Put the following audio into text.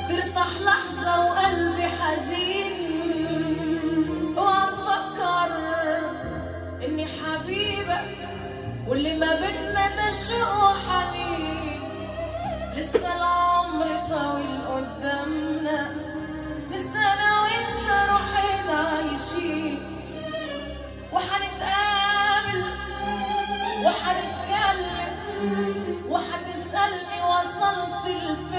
ترتاح لحظة وقلبي حزين اوعى تفكر اني حبيبك واللي ما بينا ده شوق وحنين لسه العمر طويل قدامنا لسه انا وانت روحنا عايشين وحنتقابل وحنتكلم وحتسألني وصلت لفين